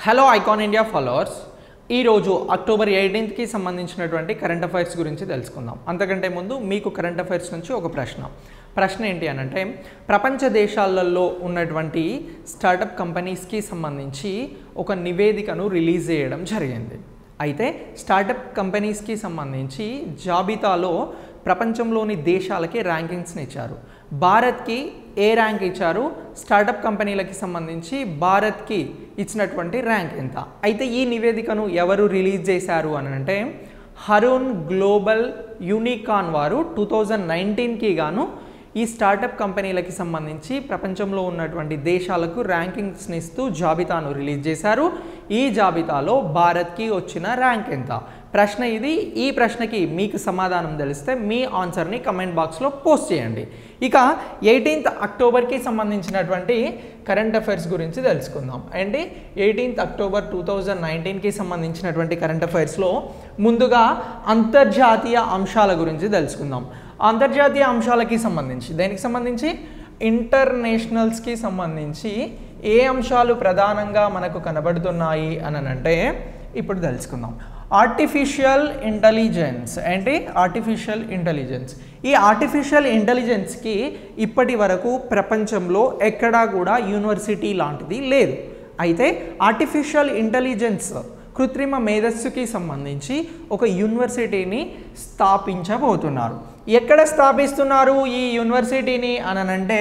hello icon India followers ఈరోజు October ఎయిటీన్త్కి సంబంధించినటువంటి కరెంట్ అఫైర్స్ గురించి తెలుసుకుందాం అంతకంటే ముందు మీకు కరెంట్ అఫైర్స్ నుంచి ఒక ప్రశ్న ప్రశ్న ఏంటి అని అంటే ప్రపంచ దేశాలలో ఉన్నటువంటి స్టార్టప్ కంపెనీస్కి సంబంధించి ఒక నివేదికను రిలీజ్ చేయడం జరిగింది అయితే స్టార్టప్ కంపెనీస్కి సంబంధించి జాబితాలో ప్రపంచంలోని దేశాలకి ర్యాంకింగ్స్ని ఇచ్చారు భారత్కి ఏ ర్యాంక్ ఇచ్చారు స్టార్టప్ కంపెనీలకి సంబంధించి భారత్కి ఇచ్చినటువంటి ర్యాంక్ ఎంత అయితే ఈ నివేదికను ఎవరు రిలీజ్ చేశారు అని అంటే హరుణ్ గ్లోబల్ యూనికాన్ వారు టూ థౌజండ్ నైన్టీన్కి గాను ఈ స్టార్టప్ కంపెనీలకి సంబంధించి ప్రపంచంలో ఉన్నటువంటి దేశాలకు ర్యాంకింగ్స్ని ఇస్తూ జాబితాను రిలీజ్ చేశారు ఈ జాబితాలో భారత్కి వచ్చిన ర్యాంక్ ఎంత ప్రశ్న ఇది ఈ ప్రశ్నకి మీకు సమాధానం తెలిస్తే మీ ఆన్సర్ని కమెంట్ బాక్స్లో పోస్ట్ చేయండి ఇక ఎయిటీన్త్ అక్టోబర్కి సంబంధించినటువంటి కరెంట్ అఫైర్స్ గురించి తెలుసుకుందాం అండి ఎయిటీన్త్ అక్టోబర్ టూ థౌజండ్ నైన్టీన్కి సంబంధించినటువంటి కరెంట్ అఫైర్స్లో ముందుగా అంతర్జాతీయ అంశాల గురించి తెలుసుకుందాం అంతర్జాతీయ అంశాలకి సంబంధించి దేనికి సంబంధించి ఇంటర్నేషనల్స్కి సంబంధించి ఏ అంశాలు ప్రధానంగా మనకు కనబడుతున్నాయి అని అంటే ఇప్పుడు తెలుసుకుందాం ఆర్టిఫిషియల్ ఇంటెలిజెన్స్ ఏంటి ఆర్టిఫిషియల్ ఇంటెలిజెన్స్ ఈ ఆర్టిఫిషియల్ ఇంటెలిజెన్స్కి ఇప్పటి వరకు ప్రపంచంలో ఎక్కడా కూడా యూనివర్సిటీ లాంటిది లేదు అయితే ఆర్టిఫిషియల్ ఇంటెలిజెన్స్ కృత్రిమ మేధస్సుకి సంబంధించి ఒక యునివర్సిటీని స్థాపించబోతున్నారు ఎక్కడ స్థాపిస్తున్నారు ఈ యూనివర్సిటీని అనంటే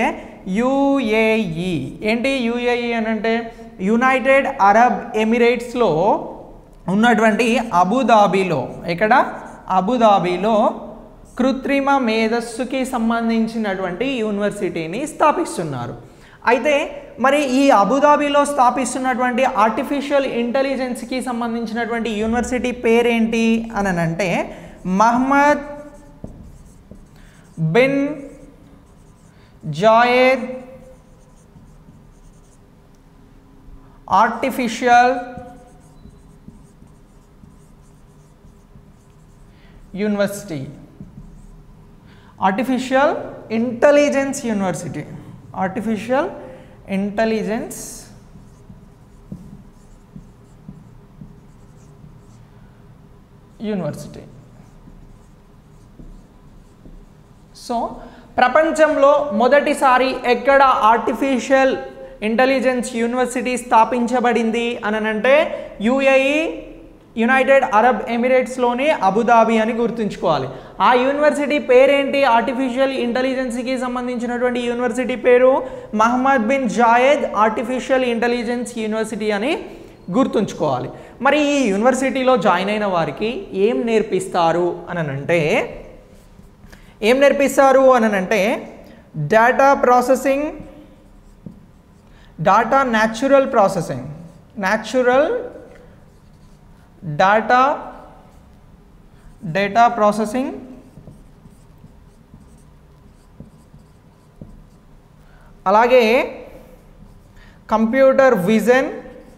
యుఏఈ ఏంటి యుఏఈ అనంటే యునైటెడ్ అరబ్ ఎమిరేట్స్లో ఉన్నటువంటి అబుదాబీలో ఎక్కడ అబుదాబీలో కృత్రిమ మేధస్సుకి సంబంధించినటువంటి యూనివర్సిటీని స్థాపిస్తున్నారు అయితే మరి ఈ అబుదాబీలో స్థాపిస్తున్నటువంటి ఆర్టిఫిషియల్ ఇంటెలిజెన్స్కి సంబంధించినటువంటి యూనివర్సిటీ పేరేంటి అని అంటే Mohammed bin Zayed artificial university artificial intelligence university artificial intelligence university so ప్రపంచంలో మొదటిసారి ఎక్కడ ఆర్టిఫిషియల్ ఇంటెలిజెన్స్ యూనివర్సిటీ స్థాపించబడింది అని అంటే యుఏఈ యునైటెడ్ అరబ్ ఎమిరేట్స్లోని అబుదాబి అని గుర్తుంచుకోవాలి ఆ యూనివర్సిటీ పేరేంటి ఆర్టిఫిషియల్ ఇంటెలిజెన్స్కి సంబంధించినటువంటి యూనివర్సిటీ పేరు Mohammed bin Zayed artificial intelligence university అని గుర్తుంచుకోవాలి మరి ఈ యూనివర్సిటీలో జాయిన్ అయిన వారికి ఏం నేర్పిస్తారు అని అంటే ఏం నేర్పిస్తారు అని అంటే data processing data natural processing natural data data processing అలాగే కంప్యూటర్ విజన్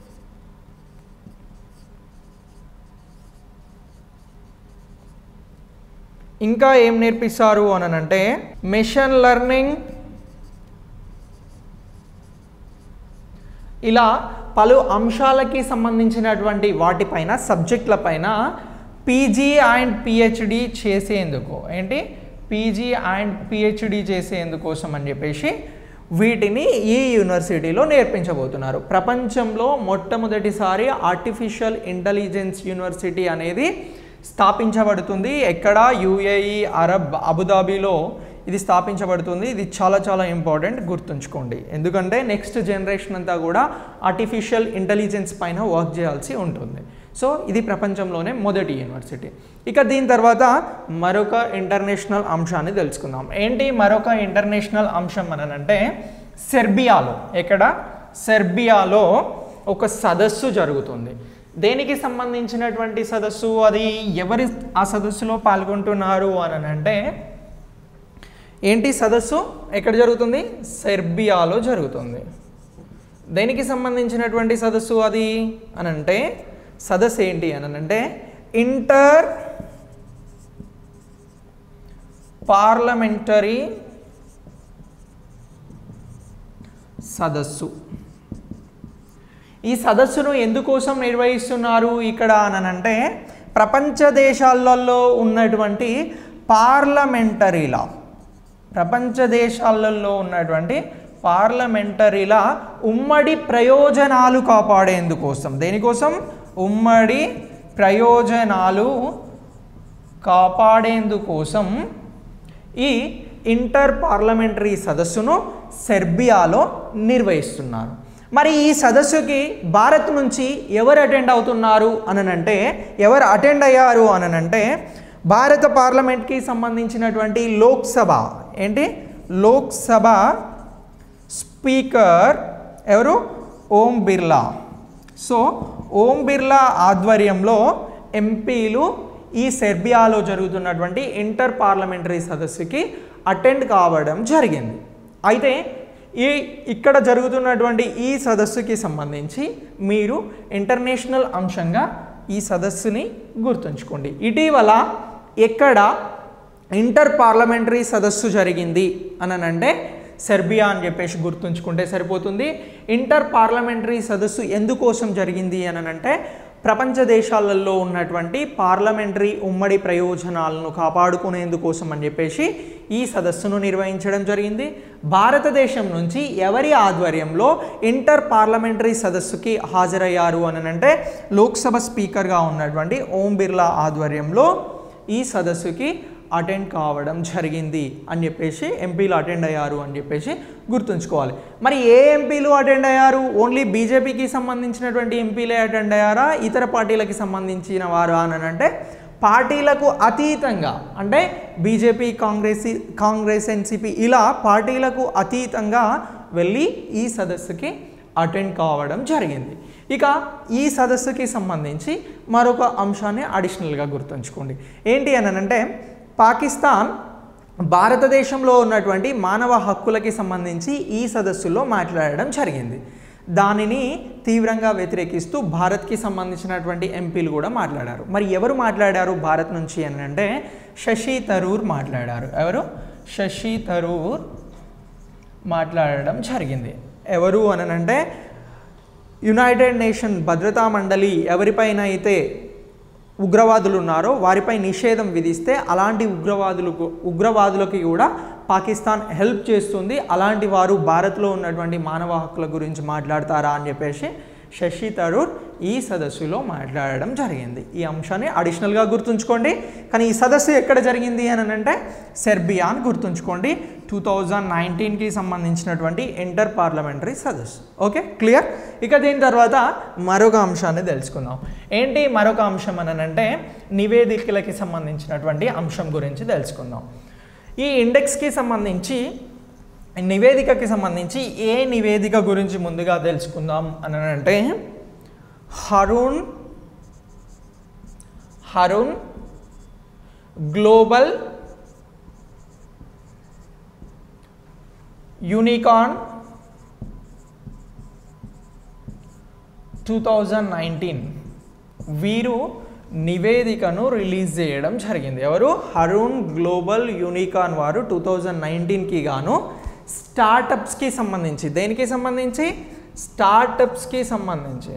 ఇంకా ఏం నేర్పిస్తారు అని అంటే మెషిన్ లెర్నింగ్ ఇలా పలు అంశాలకి సంబంధించినటువంటి వాటిపైన సబ్జెక్టులపైన పీజీ అండ్ పిహెచ్డి చేసేందుకు ఏంటి పీజీ అండ్ పిహెచ్డి చేసేందుకోసం అని చెప్పేసి వీటిని ఈ యూనివర్సిటీలో నేర్పించబోతున్నారు ప్రపంచంలో మొట్టమొదటిసారి ఆర్టిఫిషియల్ ఇంటెలిజెన్స్ యూనివర్సిటీ అనేది స్థాపించబడుతుంది ఎక్కడ యుఏఈ అరబ్ అబుదాబీలో ఇది స్థాపించబడుతుంది ఇది చాలా చాలా ఇంపార్టెంట్ గుర్తుంచుకోండి ఎందుకంటే నెక్స్ట్ జనరేషన్ అంతా కూడా ఆర్టిఫిషియల్ ఇంటెలిజెన్స్ పైన వర్క్ చేయాల్సి ఉంటుంది సో ఇది ప్రపంచంలోనే మొదటి యూనివర్సిటీ ఇక దీని తర్వాత మరొక ఇంటర్నేషనల్ అంశాన్ని తెలుసుకుందాం ఏంటి మరొక ఇంటర్నేషనల్ అంశం అనంటే సెర్బియాలో ఎక్కడ సెర్బియాలో ఒక సదస్సు జరుగుతుంది దేనికి సంబంధించినటువంటి సదస్సు అది ఎవరి ఆ సదస్సులో పాల్గొంటున్నారు అని అంటే ఏంటి సదస్సు ఎక్కడ జరుగుతుంది సెర్బియాలో జరుగుతుంది దేనికి సంబంధించినటువంటి సదస్సు అది అని అంటే సదస్సు ఏంటి అని అంటే ఇంటర్ పార్లమెంటరీ సదస్సు ఈ సదస్సును ఎందుకోసం నిర్వహిస్తున్నారు ఇక్కడ అనంటే ప్రపంచ దేశాలలో ఉన్నటువంటి పార్లమెంటరీల ప్రపంచ దేశాలలో ఉన్నటువంటి పార్లమెంటరీల ఉమ్మడి ప్రయోజనాలు కాపాడేందుకోసం దేనికోసం ఉమ్మడి ప్రయోజనాలు కాపాడేందుకోసం ఈ ఇంటర్ పార్లమెంటరీ సదస్సును సెర్బియాలో నిర్వహిస్తున్నారు మరి ఈ సదస్సుకి భారత్ నుంచి ఎవరు అటెండ్ అవుతున్నారు అననంటే ఎవరు అటెండ్ అయ్యారు అననంటే భారత పార్లమెంట్కి సంబంధించినటువంటి లోక్సభ ఏంటి లోక్సభ స్పీకర్ ఎవరు ఓం బిర్లా సో ఓం బిర్లా ఆధ్వర్యంలో ఎంపీలు ఈ సెర్బియాలో జరుగుతున్నటువంటి ఇంటర్ పార్లమెంటరీ సదస్సుకి అటెండ్ కావడం జరిగింది అయితే ఈ ఇక్కడ జరుగుతున్నటువంటి ఈ సదస్సుకి సంబంధించి మీరు ఇంటర్నేషనల్ అంశంగా ఈ సదస్సుని గుర్తుంచుకోండి ఇటీవల ఎక్కడ ఇంటర్ పార్లమెంటరీ సదస్సు జరిగింది అని అంటే సెర్బియా అని చెప్పేసి గుర్తుంచుకుంటే సరిపోతుంది ఇంటర్ పార్లమెంటరీ సదస్సు ఎందుకోసం జరిగింది అని అంటే ప్రపంచ దేశాలలో ఉన్నటువంటి పార్లమెంటరీ ఉమ్మడి ప్రయోజనాలను కాపాడుకునేందుకోసం అని చెప్పేసి ఈ సదస్సును నిర్వహించడం జరిగింది భారతదేశం నుంచి ఎవరి ఆధ్వర్యంలో ఇంటర్ పార్లమెంటరీ సదస్సుకి హాజరయ్యారు అని అంటే లోక్సభ స్పీకర్గా ఉన్నటువంటి ఓం బిర్లా ఆధ్వర్యంలో ఈ సదస్సుకి అటెండ్ కావడం జరిగింది అని చెప్పేసి ఎంపీలు అటెండ్ అయ్యారు అని చెప్పేసి గుర్తుంచుకోవాలి మరి ఏ ఎంపీలు అటెండ్ అయ్యారు ఓన్లీ బీజేపీకి సంబంధించినటువంటి ఎంపీలే అటెండ్ అయ్యారా ఇతర పార్టీలకి సంబంధించిన వారు అని అంటే పార్టీలకు అతీతంగా అంటే బీజేపీ కాంగ్రెస్ కాంగ్రెస్ ఎన్సిపి ఇలా పార్టీలకు అతీతంగా వెళ్ళి ఈ సదస్సుకి అటెండ్ కావడం జరిగింది ఇక ఈ సదస్సుకి సంబంధించి మరొక అంశాన్ని అడిషనల్గా గుర్తుంచుకోండి ఏంటి అని అంటే పాకిస్తాన్ భారతదేశంలో ఉన్నటువంటి మానవ హక్కులకి సంబంధించి ఈ సదస్సులో మాట్లాడడం జరిగింది దానిని తీవ్రంగా వ్యతిరేకిస్తూ భారత్కి సంబంధించినటువంటి ఎంపీలు కూడా మాట్లాడారు మరి ఎవరు మాట్లాడారు భారత్ నుంచి అని అంటే శశి తరూర్ మాట్లాడారు ఎవరు శశి తరూర్ మాట్లాడడం జరిగింది ఎవరు అనంటే యునైటెడ్ నేషన్ భద్రతా మండలి ఎవరిపైన అయితే ఉగ్రవాదులు ఉన్నారో వారిపై నిషేధం విధిస్తే అలాంటి ఉగ్రవాదులకు ఉగ్రవాదులకి కూడా పాకిస్తాన్ హెల్ప్ చేస్తుంది అలాంటి వారు భారత్లో ఉన్నటువంటి మానవ హక్కుల గురించి మాట్లాడతారా అని చెప్పేసి శశి తరూర్ ఈ సదస్సులో మాట్లాడడం జరిగింది ఈ అంశాన్ని అడిషనల్గా గుర్తుంచుకోండి కానీ ఈ సదస్సు ఎక్కడ జరిగింది అని అంటే సెర్బియా అని గుర్తుంచుకోండి టూ థౌజండ్ నైన్టీన్కి సంబంధించినటువంటి ఇంటర్ పార్లమెంటరీ సదస్సు ఓకే క్లియర్ ఇక దీని తర్వాత మరొక అంశాన్ని తెలుసుకుందాం ఏంటి మరొక అంశం అని అంటే నివేదికలకి సంబంధించినటువంటి అంశం గురించి తెలుసుకుందాం ఈ ఇండెక్స్కి సంబంధించి నివేదికకి సంబంధించి ఏ నివేదిక గురించి ముందుగా తెలుసుకుందాం అని అంటే Hurun Hurun global unicorn two thousand nineteen వీరు నివేదికను రిలీజ్ చేయడం జరిగింది ఎవరు హరుణ్ గ్లోబల్ యూనికాన్ వారు టూ థౌజండ్ నైన్టీన్కి గాను స్టార్టప్స్కి సంబంధించి దేనికి సంబంధించి స్టార్టప్స్కి సంబంధించి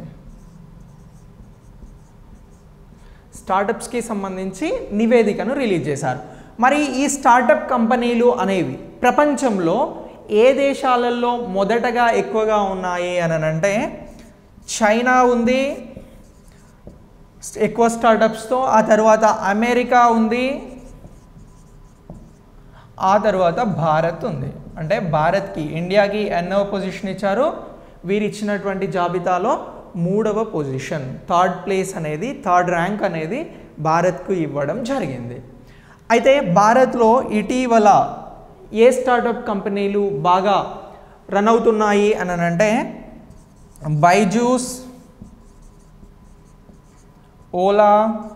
స్టార్టప్స్కి సంబంధించి నివేదికను రిలీజ్ చేశారు మరి ఈ స్టార్టప్ కంపెనీలు అనేవి ప్రపంచంలో ఏ దేశాలలో మొదటగా ఎక్కువగా ఉన్నాయి అని అంటే చైనా ఉంది ఎక్కువ స్టార్టప్స్తో ఆ తర్వాత అమెరికా ఉంది ఆ తర్వాత భారత్ ఉంది అంటే భారత్కి ఇండియాకి ఎన్నవ పొజిషన్ ఇచ్చారు వీరు ఇచ్చినటువంటి జాబితాలో మూడవ పొజిషన్ థర్డ్ ప్లేస్ అనేది థర్డ్ ర్యాంక్ అనేది భారత్కు ఇవ్వడం జరిగింది అయితే భారత్లో ఇటీవల ఏ స్టార్టప్ కంపెనీలు బాగా రన్ అవుతున్నాయి అని అంటే Byju's Ola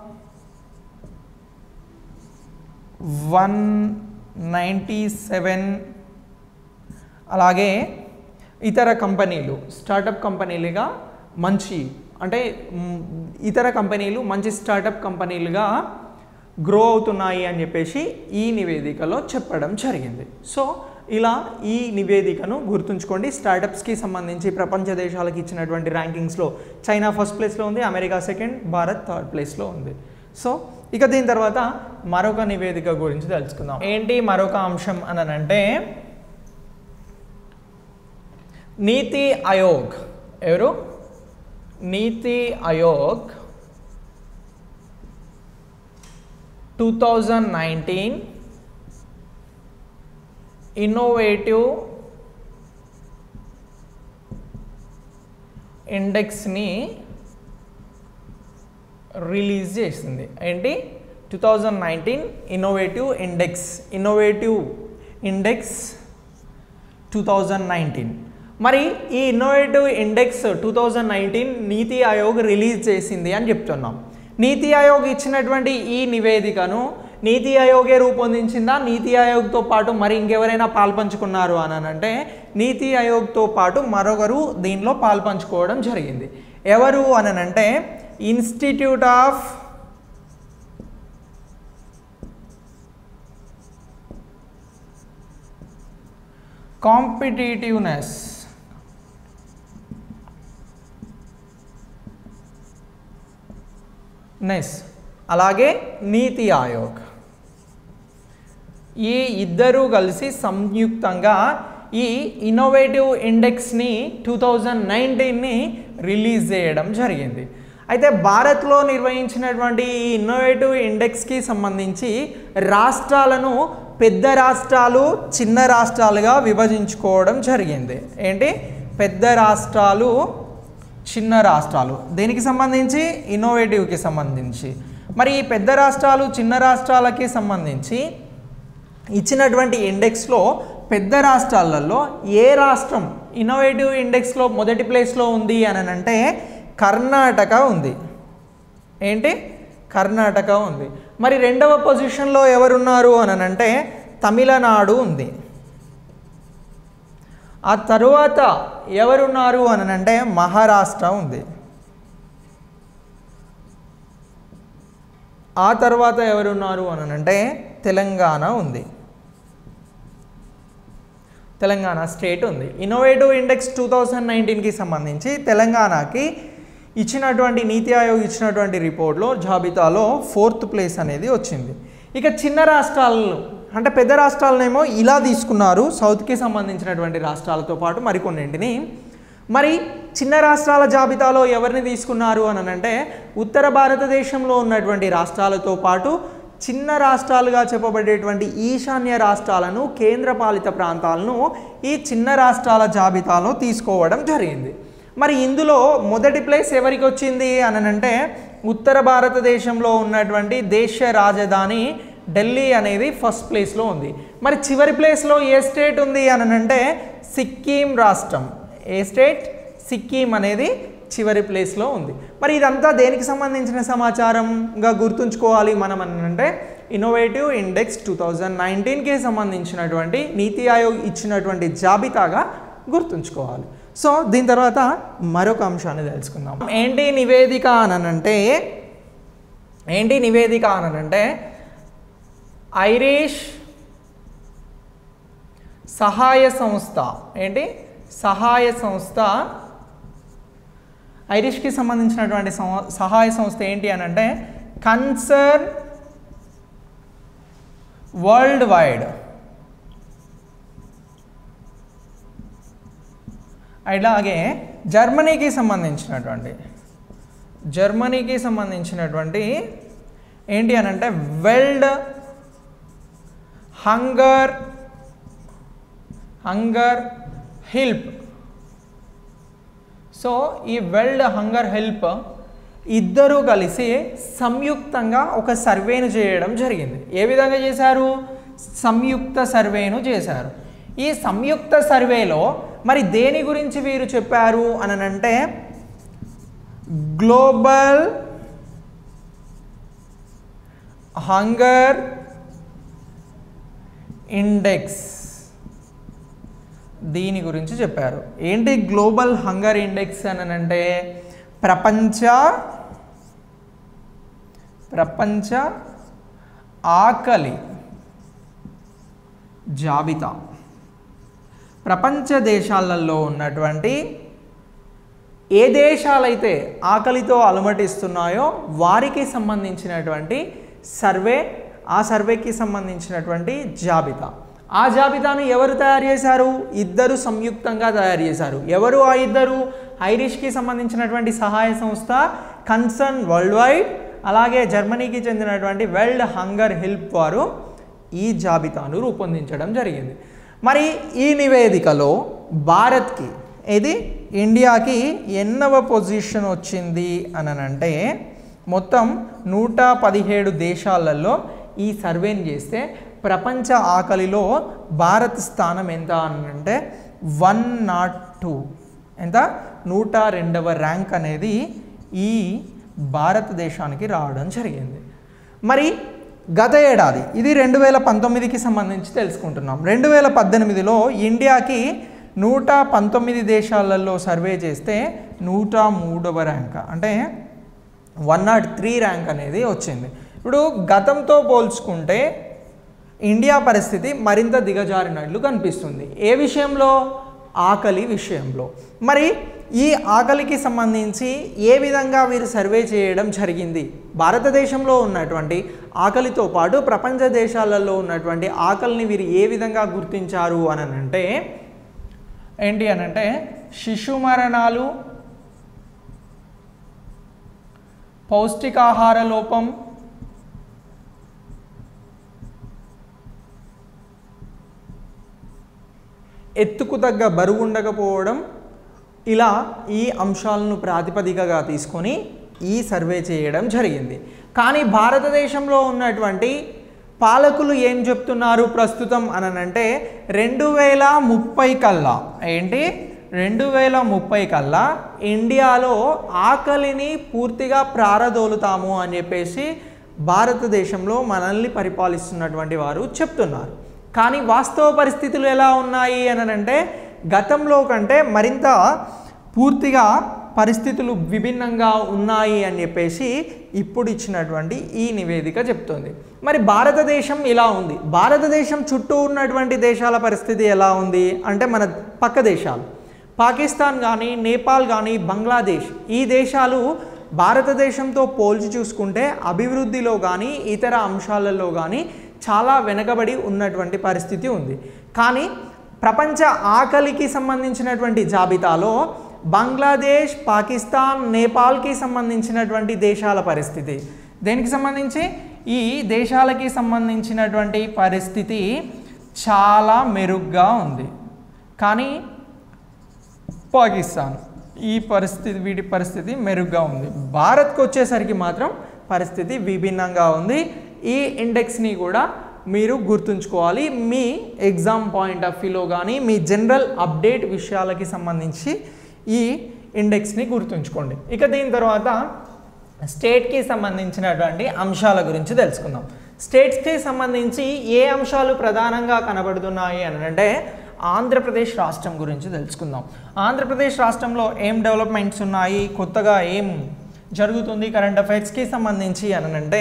one ninety seven అలాగే ఇతర కంపెనీలు స్టార్టప్ కంపెనీలుగా మంచి అంటే మ్, ఇతర కంపెనీలు మంచి స్టార్టప్ కంపెనీలుగా గ్రో అవుతున్నాయి అని చెప్పేసి ఈ నివేదికలో చెప్పడం జరిగింది సో ఇలా ఈ నివేదికను గుర్తుంచుకోండి స్టార్టప్స్కి సంబంధించి ప్రపంచ దేశాలకు ఇచ్చినటువంటి ర్యాంకింగ్స్లో చైనా ఫస్ట్ ప్లేస్లో ఉంది అమెరికా సెకండ్ భారత్ థర్డ్ ప్లేస్లో ఉంది సో ఇక దీని తర్వాత మరొక నివేదిక గురించి తెలుసుకుందాం ఏంటి మరొక అంశం అని అంటే నీతి ఆయోగ్ ఎవరు NITI Aayog two thousand nineteen innovative ఇండెక్స్ని రిలీజ్ చేసింది ఏంటి two thousand nineteen innovative index innovative index two thousand nineteen మరి ఈ innovative index two thousand nineteen NITI Aayog release చేసింది అని చెప్తున్నాం నీతి ఆయోగ్ ఇచ్చినటువంటి ఈ నివేదికను నీతి ఆయోగే రూపొందించిందా నీతి ఆయోగ్తో పాటు మరి ఇంకెవరైనా పాల్పంచుకున్నారు అని అంటే నీతి ఆయోగ్తో పాటు మరొకరు దీనిలో పాల్పంచుకోవడం జరిగింది ఎవరు అని అంటే ఇన్స్టిట్యూట్ ఆఫ్ కాంపిటేటివ్నెస్ నెస్ అలాగే నీతి ఆయోగ్ ఈ ఇద్దరూ కలిసి సంయుక్తంగా ఈ ఇన్నోవేటివ్ ఇండెక్స్ని టూ థౌజండ్ నైన్టీన్ని రిలీజ్ చేయడం జరిగింది అయితే భారత్లో నిర్వహించినటువంటి ఈ ఇన్నోవేటివ్ ఇండెక్స్కి సంబంధించి రాష్ట్రాలను పెద్ద రాష్ట్రాలు చిన్న రాష్ట్రాలుగా విభజించుకోవడం జరిగింది ఏంటి పెద్ద రాష్ట్రాలు చిన్న రాష్ట్రాలు దేనికి సంబంధించి ఇన్నోవేటివ్కి సంబంధించి మరి ఈ పెద్ద రాష్ట్రాలు చిన్న రాష్ట్రాలకి సంబంధించి ఇచ్చినటువంటి ఇండెక్స్లో పెద్ద రాష్ట్రాలలో ఏ రాష్ట్రం ఇన్నోవేటివ్ ఇండెక్స్లో మొదటి ప్లేస్లో ఉంది అని అంటే కర్ణాటక ఉంది ఏంటి కర్ణాటక ఉంది మరి రెండవ పొజిషన్లో ఎవరున్నారు అని అంటే తమిళనాడు ఉంది ఆ తరువాత ఎవరున్నారు అని అంటే మహారాష్ట్ర ఉంది ఆ తర్వాత ఎవరున్నారు అని అంటే తెలంగాణ ఉంది తెలంగాణ స్టేట్ ఉంది ఇన్నోవేటివ్ ఇండెక్స్ టూ థౌజండ్ నైన్టీన్కి సంబంధించి తెలంగాణకి ఇచ్చినటువంటి నీతి ఆయోగ్ ఇచ్చినటువంటి రిపోర్ట్లో జాబితాలో ఫోర్త్ ప్లేస్ అనేది వచ్చింది ఇక చిన్న రాష్ట్రాలను అంటే పెద్ద రాష్ట్రాలనేమో ఇలా తీసుకున్నారు సౌత్కి సంబంధించినటువంటి రాష్ట్రాలతో పాటు మరికొన్నింటిని మరి చిన్న రాష్ట్రాల జాబితాలో ఎవరిని తీసుకున్నారు అని అంటే ఉత్తర భారతదేశంలో ఉన్నటువంటి రాష్ట్రాలతో పాటు చిన్న రాష్ట్రాలుగా చెప్పబడేటువంటి ఈశాన్య రాష్ట్రాలను కేంద్రపాలిత ప్రాంతాలను ఈ చిన్న రాష్ట్రాల జాబితాలో తీసుకోవడం జరిగింది మరి ఇందులో మొదటి ప్లేస్ ఎవరికి వచ్చింది అని అంటే ఉత్తర భారతదేశంలో ఉన్నటువంటి దేశ రాజధాని ఢిల్లీ అనేది ఫస్ట్ ప్లేస్లో ఉంది మరి చివరి ప్లేస్లో ఏ స్టేట్ ఉంది అని అంటే సిక్కిం రాష్ట్రం ఏ స్టేట్ సిక్కిం అనేది చివరి ప్లేస్లో ఉంది మరి ఇదంతా దేనికి సంబంధించిన సమాచారంగా గుర్తుంచుకోవాలి మనం అని అంటే ఇన్నోవేటివ్ ఇండెక్స్ టూ థౌజండ్ నైన్టీన్కి సంబంధించినటువంటి నీతి ఆయోగ్ ఇచ్చినటువంటి జాబితాగా గుర్తుంచుకోవాలి సో దీని తర్వాత మరొక అంశాన్ని తెలుసుకుందాం ఏంటి నివేదిక అనంటే ఏంటి నివేదిక అనంటే ఐరిష్ సహాయ సంస్థ ఏంటి సహాయ సంస్థ ఐరిష్కి సంబంధించినటువంటి సం- సహాయ సంస్థ ఏంటి అని అంటే కన్సర్న్ వరల్డ్ వైడ్ అలాగే జర్మనీకి సంబంధించినటువంటి జర్మనీకి సంబంధించినటువంటి ఏంటి అని అంటే world hunger hunger help so ఈ వరల్డ్ హంగర్ హెల్ప్ ఇద్దరూ కలిసి సంయుక్తంగా ఒక సర్వేను చేయడం జరిగింది ఏ విధంగా చేశారు సంయుక్త సర్వేను చేశారు ఈ సంయుక్త సర్వేలో మరి దేని గురించి వీరు చెప్పారు అని అంటే గ్లోబల్ హంగర్ ఇండెక్స్ దీని గురించి చెప్పారు ఏంటి గ్లోబల్ హంగర్ ఇండెక్స్ అని అంటే ప్రపంచ ప్రపంచ ఆకలి జాబితా ప్రపంచ దేశాలలో ఉన్నటువంటి ఏ దేశాలైతే ఆకలితో అలమటిస్తున్నాయో వారికి సంబంధించినటువంటి సర్వే ఆ సర్వేకి సంబంధించినటువంటి జాబితా ఆ జాబితాను ఎవరు తయారు చేశారు ఇద్దరు సంయుక్తంగా తయారు చేశారు ఎవరు ఆ ఇద్దరు ఐరిష్కి సంబంధించినటువంటి సహాయ సంస్థ కన్సర్న్ వరల్డ్ వైడ్ అలాగే జర్మనీకి చెందినటువంటి వరల్డ్ హంగర్ హెల్ప్ వారు ఈ జాబితాను రూపొందించడం జరిగింది మరి ఈ నివేదికలో భారత్కి ఇది ఇండియాకి ఎన్నవ పొజిషన్ వచ్చింది అని అంటే మొత్తం నూట పదిహేడు దేశాలలో ఈ సర్వేని చేస్తే ప్రపంచ ఆకలిలో భారత్ స్థానం ఎంత అని అంటే వన్ నాట్ టూ ఎంత నూట రెండవ ర్యాంక్ అనేది ఈ భారతదేశానికి రావడం జరిగింది మరి గత ఏడాది ఇది రెండు వేల పంతొమ్మిదికి సంబంధించి తెలుసుకుంటున్నాం రెండు వేల పద్దెనిమిదిలో ఇండియాకి నూట పంతొమ్మిది దేశాలలో సర్వే చేస్తే నూట మూడవ ర్యాంక్ అంటే వన్ నాట్ త్రీ ర్యాంక్ అనేది వచ్చింది ఇప్పుడు గతంతో పోల్చుకుంటే ఇండియా పరిస్థితి మరింత దిగజారినట్లు కనిపిస్తుంది ఏ విషయంలో ఆకలి విషయంలో మరి ఈ ఆకలికి సంబంధించి ఏ విధంగా వీరు సర్వే చేయడం జరిగింది భారతదేశంలో ఉన్నటువంటి ఆకలితో పాటు ప్రపంచ దేశాలలో ఉన్నటువంటి ఆకలిని వీరు ఏ విధంగా గుర్తించారు అని అంటే ఏంటి అని అంటే శిశు మరణాలు పౌష్టికాహార లోపం ఎత్తుకు తగ్గ బరువు ఉండకపోవడం ఇలా ఈ అంశాలను ప్రాతిపదికగా తీసుకొని ఈ సర్వే చేయడం జరిగింది కానీ భారతదేశంలో ఉన్నటువంటి పాలకులు ఏం చెప్తున్నారు ప్రస్తుతం అనంటే రెండు వేల ముప్పై కల్లా ఏంటి రెండు వేల ముప్పై కల్లా ఇండియాలో ఆకలిని పూర్తిగా ప్రారదోలుతాము అని చెప్పేసి భారతదేశంలో మనల్ని పరిపాలిస్తున్నటువంటి వారు చెప్తున్నారు కానీ వాస్తవ పరిస్థితులు ఎలా ఉన్నాయి అని అంటే గతంలో కంటే మరింత పూర్తిగా పరిస్థితులు విభిన్నంగా ఉన్నాయి అని చెప్పేసి ఇప్పుడు ఇచ్చినటువంటి ఈ నివేదిక చెప్తుంది మరి భారతదేశం ఇలా ఉంది భారతదేశం చుట్టూ ఉన్నటువంటి దేశాల పరిస్థితి ఎలా ఉంది అంటే మన పక్క దేశాలు పాకిస్తాన్ కానీ నేపాల్ కానీ బంగ్లాదేశ్ ఈ దేశాలు భారతదేశంతో పోల్చి చూసుకుంటే అభివృద్ధిలో కానీ ఇతర అంశాలలో కానీ చాలా వెనకబడి ఉన్నటువంటి పరిస్థితి ఉంది కానీ ప్రపంచ ఆకలికి సంబంధించినటువంటి జాబితాలో బంగ్లాదేశ్ పాకిస్తాన్ నేపాల్కి సంబంధించినటువంటి దేశాల పరిస్థితి దేనికి సంబంధించి ఈ దేశాలకి సంబంధించినటువంటి పరిస్థితి చాలా మెరుగ్గా ఉంది కానీ పాకిస్తాన్ ఈ పరిస్థితి వీటి పరిస్థితి మెరుగ్గా ఉంది భారత్కి వచ్చేసరికి మాత్రం పరిస్థితి విభిన్నంగా ఉంది ఈ ఇండెక్స్ని కూడా మీరు గుర్తుంచుకోవాలి మీ ఎగ్జామ్ పాయింట్ ఆఫ్ వ్యూలో కానీ మీ జనరల్ అప్డేట్ విషయాలకి సంబంధించి ఈ ఇండెక్స్ని గుర్తుంచుకోండి ఇక దీని తర్వాత స్టేట్కి సంబంధించినటువంటి అంశాల గురించి తెలుసుకుందాం స్టేట్స్కి సంబంధించి ఏ అంశాలు ప్రధానంగా కనబడుతున్నాయి అని అంటే ఆంధ్రప్రదేశ్ రాష్ట్రం గురించి తెలుసుకుందాం ఆంధ్రప్రదేశ్ రాష్ట్రంలో ఏం డెవలప్మెంట్స్ ఉన్నాయి కొత్తగా ఏం జరుగుతుంది కరెంట్ అఫైర్స్కి సంబంధించి అని అంటే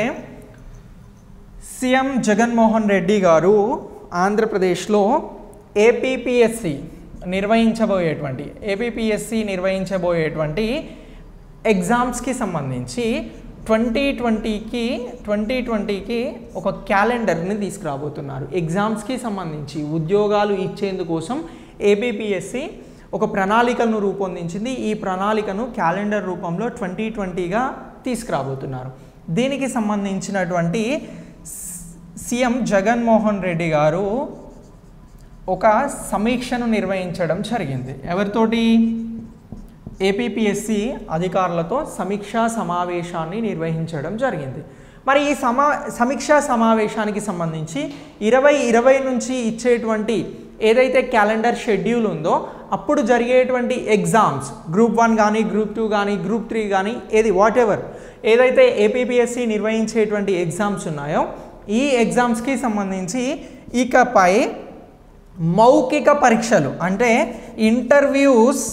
సీఎం జగన్మోహన్ రెడ్డి గారు ఆంధ్రప్రదేశ్లో ఏపీపీఎస్సి నిర్వహించబోయేటువంటి ఏపీపీఎస్సి నిర్వహించబోయేటువంటి ఎగ్జామ్స్కి సంబంధించి ట్వంటీ ట్వంటీకి ట్వంటీ ట్వంటీకి ఒక క్యాలెండర్ని తీసుకురాబోతున్నారు ఎగ్జామ్స్కి సంబంధించి ఉద్యోగాలు ఇచ్చేందుకోసం ఏబిపిఎస్సి ఒక ప్రణాళికను రూపొందించింది ఈ ప్రణాళికను క్యాలెండర్ రూపంలో ట్వంటీ ట్వంటీగా తీసుకురాబోతున్నారు దీనికి సంబంధించినటువంటి సీఎం జగన్మోహన్ రెడ్డి గారు ఒక సమీక్షను నిర్వహించడం జరిగింది ఎవరితోటి ఏపీపీఎస్సి అధికారులతో సమీక్షా సమావేశాన్ని నిర్వహించడం జరిగింది మరి ఈ సమా సమీక్షా సమావేశానికి సంబంధించి ఇరవై ఇరవై నుంచి ఇచ్చేటువంటి ఏదైతే క్యాలెండర్ షెడ్యూల్ ఉందో అప్పుడు జరిగేటువంటి ఎగ్జామ్స్ గ్రూప్ వన్ కానీ గ్రూప్ టూ కానీ గ్రూప్ త్రీ కానీ ఏది వాట్ ఎవర్ ఏదైతే ఏపీపీఎస్సి నిర్వహించేటువంటి ఎగ్జామ్స్ ఉన్నాయో ఈ ఎగ్జామ్స్కి సంబంధించి ఇకపై మౌఖిక పరీక్షలు అంటే ఇంటర్వ్యూస్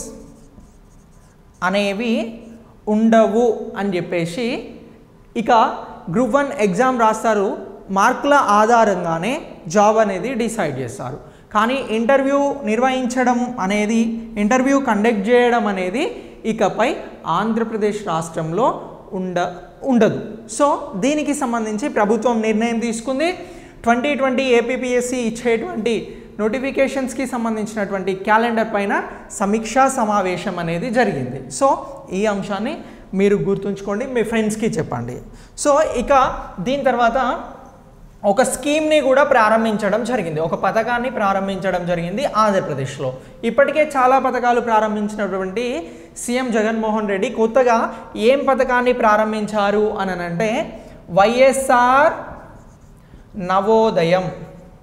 అనేవి ఉండవు అని చెప్పేసి ఇక గ్రూప్ వన్ ఎగ్జామ్ రాస్తారు మార్కుల ఆధారంగానే జాబ్ అనేది డిసైడ్ చేస్తారు కానీ ఇంటర్వ్యూ నిర్వహించడం అనేది ఇంటర్వ్యూ కండక్ట్ చేయడం అనేది ఇకపై ఆంధ్రప్రదేశ్ రాష్ట్రంలో ఉండ ఉండదు సో దీనికి సంబంధించి ప్రభుత్వం నిర్ణయం తీసుకుంది ట్వంటీ ట్వంటీ ఏపీపీఎస్సి ఇచ్చేటువంటి నోటిఫికేషన్స్కి సంబంధించినటువంటి క్యాలెండర్ పైన సమీక్షా సమావేశం అనేది జరిగింది సో ఈ అంశాన్ని మీరు గుర్తుంచుకోండి మీ ఫ్రెండ్స్కి చెప్పండి సో ఇక దీని తర్వాత ఒక స్కీమ్ని కూడా ప్రారంభించడం జరిగింది ఒక పథకాన్ని ప్రారంభించడం జరిగింది ఆంధ్రప్రదేశ్లో ఇప్పటికే చాలా పథకాలు ప్రారంభించినటువంటి సీఎం జగన్మోహన్ రెడ్డి కొత్తగా ఏం పథకాన్ని ప్రారంభించారు అని అంటే వైఎస్ఆర్ నవోదయం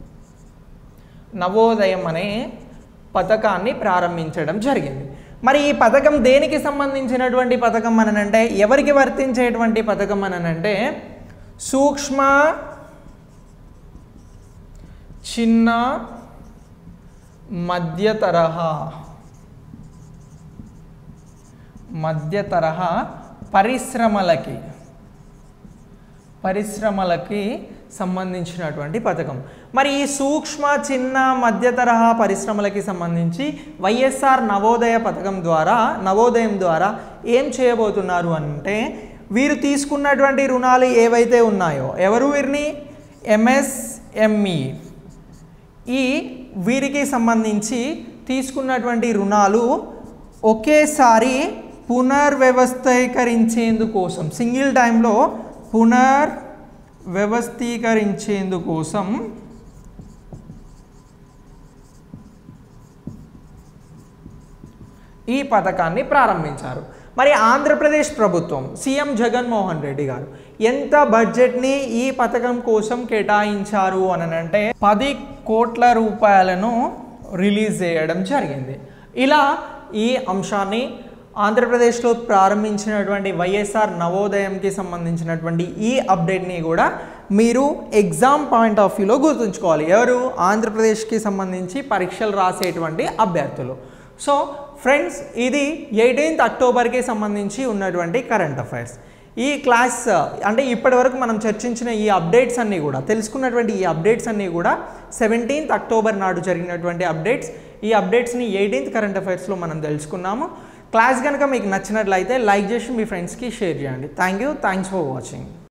నవోదయం అనే పథకాన్ని ప్రారంభించడం జరిగింది మరి ఈ పథకం దేనికి సంబంధించినటువంటి పథకం అనంటే ఎవరికి వర్తించేటువంటి పథకం అనంటే సూక్ష్మ చిన్న మధ్య తరహా మధ్య తరహా పరిశ్రమలకి పరిశ్రమలకి సంబంధించినటువంటి పథకం మరి ఈ సూక్ష్మ చిన్న మధ్య తరహా పరిశ్రమలకి సంబంధించి వైఎస్ఆర్ నవోదయ పథకం ద్వారా నవోదయం ద్వారా ఏం చేయబోతున్నారు అంటే వీరు తీసుకున్నటువంటి రుణాలు ఏవైతే ఉన్నాయో ఎవరు వీరిని ఎంఎస్ఎంఈ ఈ వీరికి సంబంధించి తీసుకున్నటువంటి రుణాలు ఒకేసారి పునర్వ్యవస్థీకరించేందుకోసం సింగిల్ టైంలో పునర్ వ్యవస్థీకరించేందుకోసం ఈ పథకాన్ని ప్రారంభించారు మరి ఆంధ్రప్రదేశ్ ప్రభుత్వం సీఎం జగన్మోహన్ రెడ్డి గారు ఎంత బడ్జెట్ని ఈ పథకం కోసం కేటాయించారు అని అంటే పది కోట్ల రూపాయలను రిలీజ్ చేయడం జరిగింది ఇలా ఈ అంశాన్ని ఆంధ్రప్రదేశ్లో ప్రారంభించినటువంటి వైఎస్ఆర్ నవోదయంకి సంబంధించినటువంటి ఈ అప్డేట్ని కూడా మీరు ఎగ్జామ్ పాయింట్ ఆఫ్ వ్యూలో గుర్తుంచుకోవాలి ఎవరు ఆంధ్రప్రదేశ్కి సంబంధించి పరీక్షలు రాసేటువంటి అభ్యర్థులు సో ఫ్రెండ్స్ ఇది ఎయిటీన్త్ అక్టోబర్కి సంబంధించి ఉన్నటువంటి కరెంట్ అఫైర్స్ ఈ క్లాస్ అంటే ఇప్పటి వరకు మనం చర్చించిన ఈ అప్డేట్స్ అన్నీ కూడా తెలుసుకున్నటువంటి ఈ అప్డేట్స్ అన్నీ కూడా సెవెంటీన్త్ అక్టోబర్ నాడు జరిగినటువంటి అప్డేట్స్ ఈ అప్డేట్స్ని ఎయిటీన్త్ కరెంట్ అఫైర్స్లో మనం తెలుసుకున్నాము క్లాస్ కనుక మీకు నచ్చినట్లయితే లైక్ చేసి మీ ఫ్రెండ్స్కి షేర్ చేయండి thank you thanks for watching